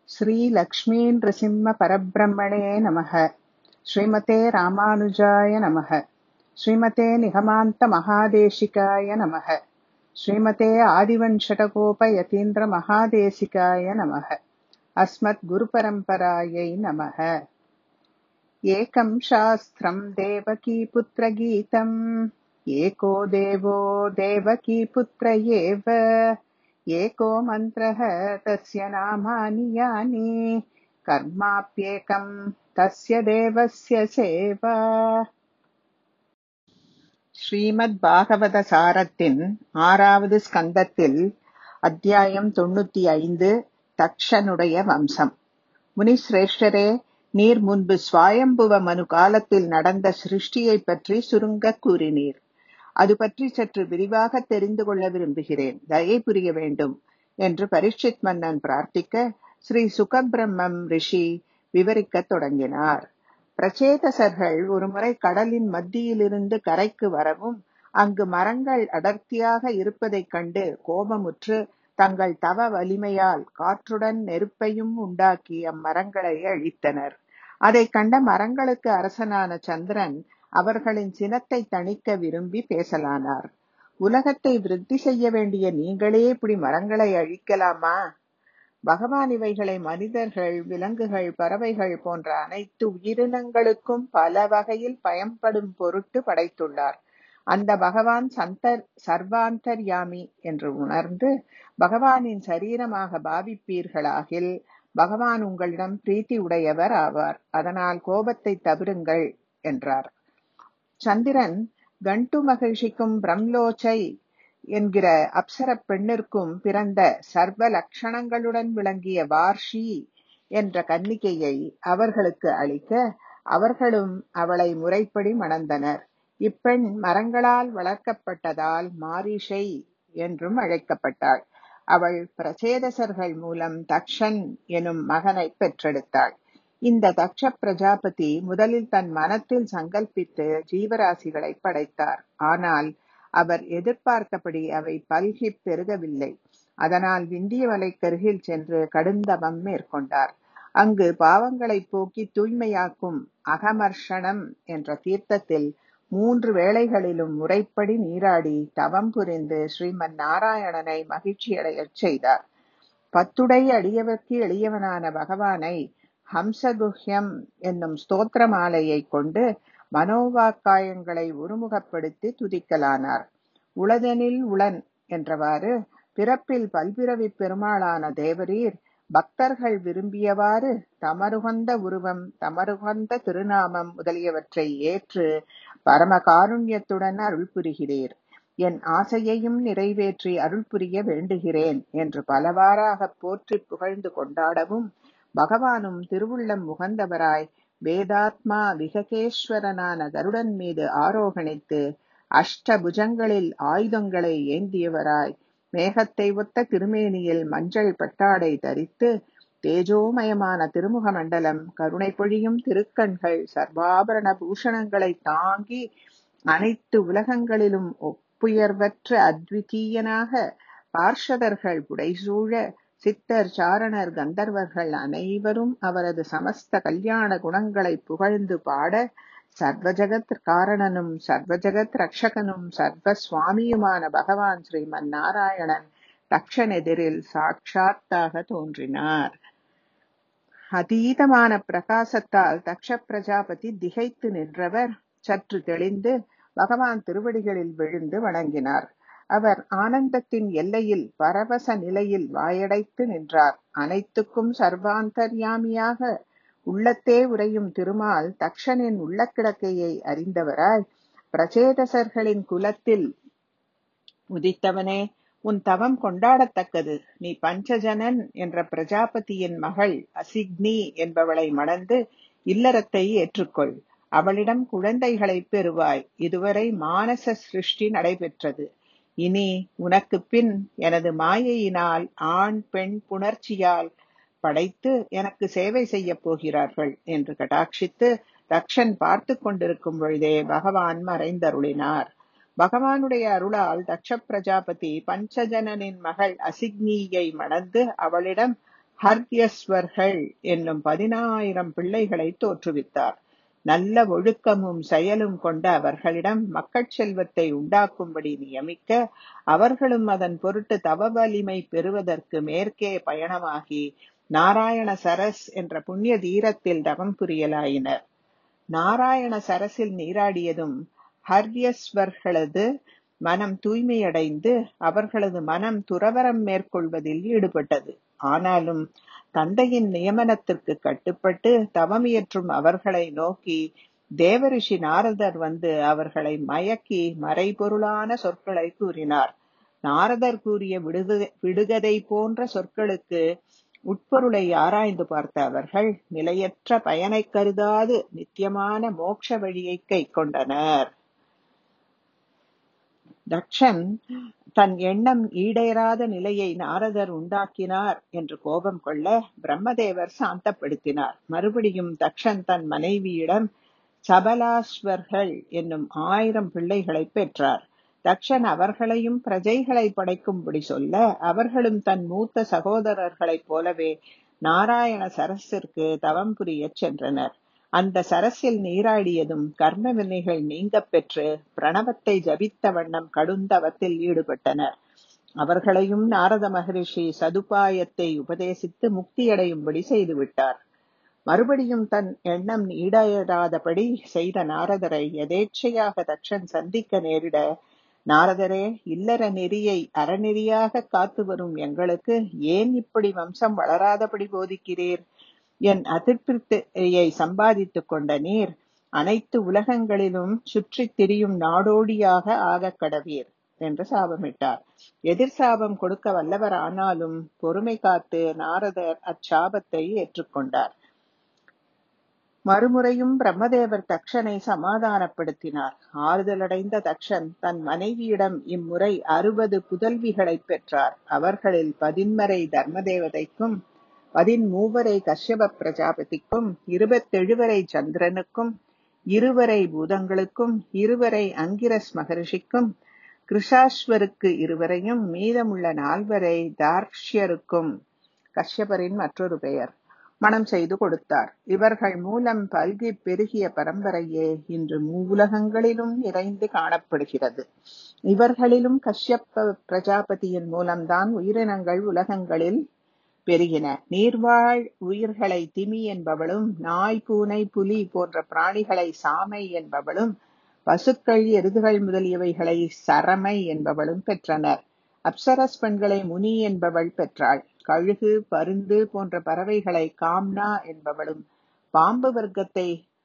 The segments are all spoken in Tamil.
श्रीलक्ष्मीनृसिंहपरब्रह्मणे नमः श्रीमते रामानुजाय नमः श्रीमते निगमान्तमहादेशिकाय नमः श्रीमते आदिवञ्शटकोपयतीन्द्रमहादेशिकाय नमः अस्मद्गुरुपरम्परायै नमः एकं शास्त्रम् देवकीपुत्रगीतम् एको देवो देवकीपुत्र एव एको मन्त्रः तस्य नामानि यानि कर्माप्येकम् तस्य தேவஸ்ய சேவா ஸ்ரீமத் பாகவத சாரத்தின் ஆறாவது ஸ்கந்தத்தில் அத்தியாயம் தொண்ணூத்தி ஐந்து தக்ஷனுடைய வம்சம் முனிசிரேஷ்டரே நீர் முன்பு ஸ்வாயம்புவ மனு காலத்தில் நடந்த சிருஷ்டியைப் பற்றி சுருங்கக் கூறினீர் அது பற்றி சற்று விரிவாக தெரிந்து கொள்ள விரும்புகிறேன் தயை புரிய வேண்டும் என்று பரீட்சித் மன்னன் பிரார்த்திக்க ஸ்ரீ சுகபிரம்மம் ரிஷி விவரிக்கத் தொடங்கினார் பிரச்சேதசர்கள் ஒருமுறை கடலின் மத்தியிலிருந்து கரைக்கு வரவும் அங்கு மரங்கள் அடர்த்தியாக இருப்பதைக் கண்டு கோபமுற்று தங்கள் தவ வலிமையால் காற்றுடன் நெருப்பையும் உண்டாக்கி அம்மரங்களை அழித்தனர் அதைக் கண்ட மரங்களுக்கு அரசனான சந்திரன் அவர்களின் சினத்தை தணிக்க விரும்பி பேசலானார் உலகத்தை விருத்தி செய்ய வேண்டிய நீங்களே இப்படி மரங்களை அழிக்கலாமா பகவான் இவைகளை மனிதர்கள் விலங்குகள் பறவைகள் போன்ற அனைத்து உயிரினங்களுக்கும் பல வகையில் பயன்படும் பொருட்டு படைத்துள்ளார் அந்த பகவான் சந்தர் சர்வாந்தர்யாமி என்று உணர்ந்து பகவானின் சரீரமாக பாவிப்பீர்களாகில் பகவான் உங்களிடம் பிரீத்தி உடையவர் ஆவார் அதனால் கோபத்தை தவிருங்கள் என்றார் சந்திரன் கண்டு மகிழ்ச்சிக்கும் பிரம்லோச்சை என்கிற அப்சர பெண்ணிற்கும் பிறந்த சர்வ லட்சணங்களுடன் விளங்கிய வார்ஷி என்ற கன்னிகையை அவர்களுக்கு அளிக்க அவர்களும் அவளை முறைப்படி மணந்தனர் இப்பெண் மரங்களால் வளர்க்கப்பட்டதால் மாரிஷை என்றும் அழைக்கப்பட்டாள் அவள் பிரச்சேதசர்கள் மூலம் தக்ஷன் எனும் மகனை பெற்றெடுத்தாள் இந்த தக்ஷ பிரஜாபதி முதலில் தன் மனத்தில் சங்கல்பித்து ஜீவராசிகளை படைத்தார் ஆனால் அவர் எதிர்பார்த்தபடி அவை பல்கி பெருகவில்லை அதனால் விந்திய மலைக்கருகில் சென்று கடுந்தவம் மேற்கொண்டார் அங்கு பாவங்களை போக்கி தூய்மையாக்கும் அகமர்ஷனம் என்ற தீர்த்தத்தில் மூன்று வேளைகளிலும் முறைப்படி நீராடி தவம் புரிந்து ஸ்ரீமன் நாராயணனை மகிழ்ச்சியடையச் செய்தார் பத்துடை அடியவர்க்கு எளியவனான பகவானை ஹம்சகுஹ்யம் என்னும் ஸ்தோத்திர மாலையை கொண்டு மனோவாக்காயங்களை ஒருமுகப்படுத்தி துதிக்கலானார் உளதெனில் உளன் என்றவாறு பிறப்பில் பல்பிறவி பெருமாளான தேவரீர் பக்தர்கள் விரும்பியவாறு தமருகந்த உருவம் தமருகந்த திருநாமம் முதலியவற்றை ஏற்று பரம காருண்யத்துடன் அருள் புரிகிறீர் என் ஆசையையும் நிறைவேற்றி அருள் புரிய வேண்டுகிறேன் என்று பலவாறாக போற்றி புகழ்ந்து கொண்டாடவும் பகவானும் திருவுள்ளம் முகந்தவராய் வேதாத்மா விககேஸ்வரனான கருடன் மீது ஆரோகணித்து அஷ்டபுஜங்களில் ஆயுதங்களை ஏந்தியவராய் மேகத்தை ஒத்த திருமேனியில் மஞ்சள் பட்டாடை தரித்து தேஜோமயமான திருமுக மண்டலம் கருணை பொழியும் திருக்கண்கள் சர்வாபரண பூஷணங்களை தாங்கி அனைத்து உலகங்களிலும் ஒப்புயர்வற்ற அத்விதீயனாக பார்ஷதர்கள் புடைசூழ சித்தர் சாரணர் கந்தர்வர்கள் அனைவரும் அவரது சமஸ்த கல்யாண குணங்களை புகழ்ந்து பாட சர்வஜகத் காரணனும் சர்வஜகத் ரக்ஷகனும் சர்வ சுவாமியுமான பகவான் ஸ்ரீமன் நாராயணன் தக்ஷன் எதிரில் சாட்சாத்தாக தோன்றினார் அதீதமான பிரகாசத்தால் தக்ஷ பிரஜாபதி திகைத்து நின்றவர் சற்று தெளிந்து பகவான் திருவடிகளில் விழுந்து வணங்கினார் அவர் ஆனந்தத்தின் எல்லையில் பரவச நிலையில் வாயடைத்து நின்றார் அனைத்துக்கும் சர்வாந்தர்யாமியாக உள்ளத்தே உரையும் திருமால் தக்ஷனின் உள்ள கிடக்கையை அறிந்தவராய் பிரச்சேதசர்களின் குலத்தில் உதித்தவனே உன் தவம் கொண்டாடத்தக்கது நீ பஞ்சஜனன் என்ற பிரஜாபதியின் மகள் அசிக்னி என்பவளை மணந்து இல்லறத்தை ஏற்றுக்கொள் அவளிடம் குழந்தைகளை பெறுவாய் இதுவரை மானச சிருஷ்டி நடைபெற்றது இனி உனக்கு பின் எனது மாயையினால் ஆண் பெண் புணர்ச்சியால் படைத்து எனக்கு சேவை செய்ய போகிறார்கள் என்று கடாட்சித்து தக்ஷன் பார்த்து கொண்டிருக்கும் பொழுதே பகவான் மறைந்தருளினார் பகவானுடைய அருளால் தக்ஷ பிரஜாபதி பஞ்சஜனனின் மகள் அசிக்னியை மணந்து அவளிடம் ஹர்யஸ்வர்கள் என்னும் பதினாயிரம் பிள்ளைகளை தோற்றுவித்தார் நல்ல ஒழுக்கமும் செயலும் கொண்ட அவர்களிடம் மக்கட் செல்வத்தை உண்டாக்கும்படி நியமிக்க அவர்களும் அதன் பொருட்டு தவ வலிமை பெறுவதற்கு மேற்கே பயணமாகி நாராயண சரஸ் என்ற புண்ணிய தீரத்தில் தவம் புரியலாயினர் நாராயண சரசில் நீராடியதும் ஹர்யஸ்வர்களது மனம் தூய்மையடைந்து அவர்களது மனம் துறவரம் மேற்கொள்வதில் ஈடுபட்டது ஆனாலும் தந்தையின் நியமனத்திற்கு கட்டுப்பட்டு தவமியற்றும் அவர்களை நோக்கி தேவரிஷி நாரதர் வந்து அவர்களை மயக்கி மறைபொருளான சொற்களை கூறினார் நாரதர் கூறிய விடுகதை விடுகதை போன்ற சொற்களுக்கு உட்பொருளை ஆராய்ந்து பார்த்த அவர்கள் நிலையற்ற பயனை கருதாது நித்தியமான மோட்ச வழியை கை கொண்டனர் தக்ஷன் தன் எண்ணம் ஈடேறாத நிலையை நாரதர் உண்டாக்கினார் என்று கோபம் கொள்ள பிரம்மதேவர் சாந்தப்படுத்தினார் மறுபடியும் தக்ஷன் தன் மனைவியிடம் சபலாஸ்வர்கள் என்னும் ஆயிரம் பிள்ளைகளை பெற்றார் தக்ஷன் அவர்களையும் பிரஜைகளை படைக்கும்படி சொல்ல அவர்களும் தன் மூத்த சகோதரர்களைப் போலவே நாராயண சரஸிற்கு தவம் புரியச் சென்றனர் அந்த சரஸில் நீராடியதும் கர்ம வினைகள் நீங்கப் பெற்று பிரணவத்தை ஜபித்த வண்ணம் கடுந்தவத்தில் ஈடுபட்டனர் அவர்களையும் நாரத மகரிஷி சதுபாயத்தை உபதேசித்து முக்தியடையும்படி செய்துவிட்டார் மறுபடியும் தன் எண்ணம் ஈடேறாதபடி செய்த நாரதரை எதேச்சையாக தக்ஷன் சந்திக்க நேரிட நாரதரே இல்லற நெறியை அறநெறியாக காத்து வரும் எங்களுக்கு ஏன் இப்படி வம்சம் வளராதபடி போதிக்கிறீர் என் அதிருப்தியை சம்பாதித்துக் கொண்ட நீர் அனைத்து உலகங்களிலும் சுற்றித் திரியும் நாடோடியாக ஆகக் கடவீர் என்று சாபமிட்டார் எதிர் சாபம் கொடுக்க வல்லவர் ஆனாலும் பொறுமை காத்து நாரதர் அச்சாபத்தை ஏற்றுக்கொண்டார் மறுமுறையும் பிரம்மதேவர் தக்ஷனை சமாதானப்படுத்தினார் ஆறுதலடைந்த தக்ஷன் தன் மனைவியிடம் இம்முறை அறுபது புதல்விகளை பெற்றார் அவர்களில் பதின்மரை தர்மதேவதைக்கும் பதின்மூவரை கஷ்யப பிரஜாபதிக்கும் இருபத்தெழுவரை சந்திரனுக்கும் இருவரை பூதங்களுக்கும் இருவரை அங்கிரஸ் மகரிஷிக்கும் கிருஷாஸ்வருக்கு இருவரையும் மீதமுள்ள நால்வரை தார்க்ஷ்யருக்கும் கஷ்யபரின் மற்றொரு பெயர் மனம் செய்து கொடுத்தார் இவர்கள் மூலம் பல்கி பெருகிய பரம்பரையே இன்று மூவுலகங்களிலும் நிறைந்து காணப்படுகிறது இவர்களிலும் கஷ்யப்ப பிரஜாபதியின் மூலம்தான் உயிரினங்கள் உலகங்களில் பெருகின நீர்வாழ் உயிர்களை திமி என்பவளும் நாய் பூனை புலி போன்ற பிராணிகளை சாமை என்பவளும் பசுக்கள் எருதுகள் முதலியவைகளை சரமை என்பவளும் பெற்றனர் அப்சரஸ் பெண்களை முனி என்பவள் பெற்றாள் கழுகு பருந்து போன்ற பறவைகளை காம்னா என்பவளும் பாம்பு வர்க்கத்தை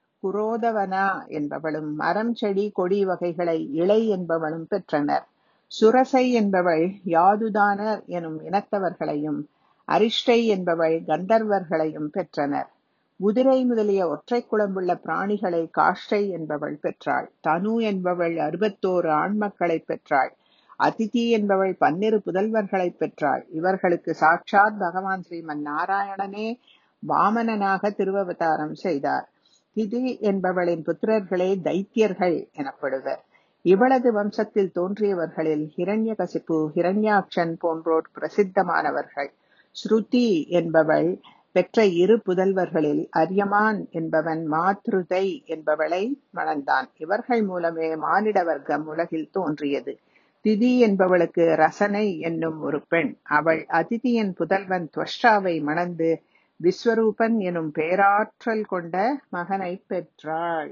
குரோதவனா என்பவளும் மரம் செடி கொடி வகைகளை இலை என்பவளும் பெற்றனர் சுரசை என்பவள் யாதுதானர் எனும் இனத்தவர்களையும் அரிஷ்டை என்பவள் கந்தர்வர்களையும் பெற்றனர் குதிரை முதலிய ஒற்றை குளம்புள்ள பிராணிகளை காஷ்டை என்பவள் பெற்றாள் தனு என்பவள் அறுபத்தோரு ஆண்மக்களை பெற்றாள் அதிதி என்பவள் பன்னிரு புதல்வர்களை பெற்றாள் இவர்களுக்கு சாட்சாத் பகவான் ஸ்ரீமன் நாராயணனே வாமனனாக திருவவதாரம் செய்தார் திதி என்பவளின் புத்திரர்களே தைத்தியர்கள் எனப்படுவர் இவளது வம்சத்தில் தோன்றியவர்களில் ஹிரண்யகசிப்பு ஹிரண்யாக்ஷன் போன்றோர் பிரசித்தமானவர்கள் ஸ்ருதி என்பவள் பெற்ற இரு புதல்வர்களில் அரியமான் என்பவன் மாத்ருதை என்பவளை மணந்தான் இவர்கள் மூலமே மானிட வர்க்கம் உலகில் தோன்றியது திதி என்பவளுக்கு ரசனை என்னும் ஒரு பெண் அவள் அதிதியின் புதல்வன் துவஷ்டாவை மணந்து விஸ்வரூபன் எனும் பேராற்றல் கொண்ட மகனை பெற்றாள்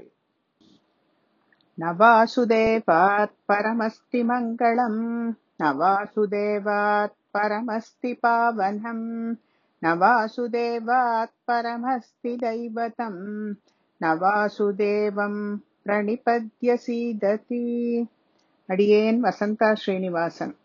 நவாசுதேவாத் பரமஸ்தி மங்களம் நவாசுதேவாத் பரமஸ்தி பாவனம் நவாசுதேவாத் பரமஸ்தி தைவதம் நவாசுதேவம் பிரணிபத்ய சீததி அடியேன் வசந்தா ஸ்ரீனிவாசன்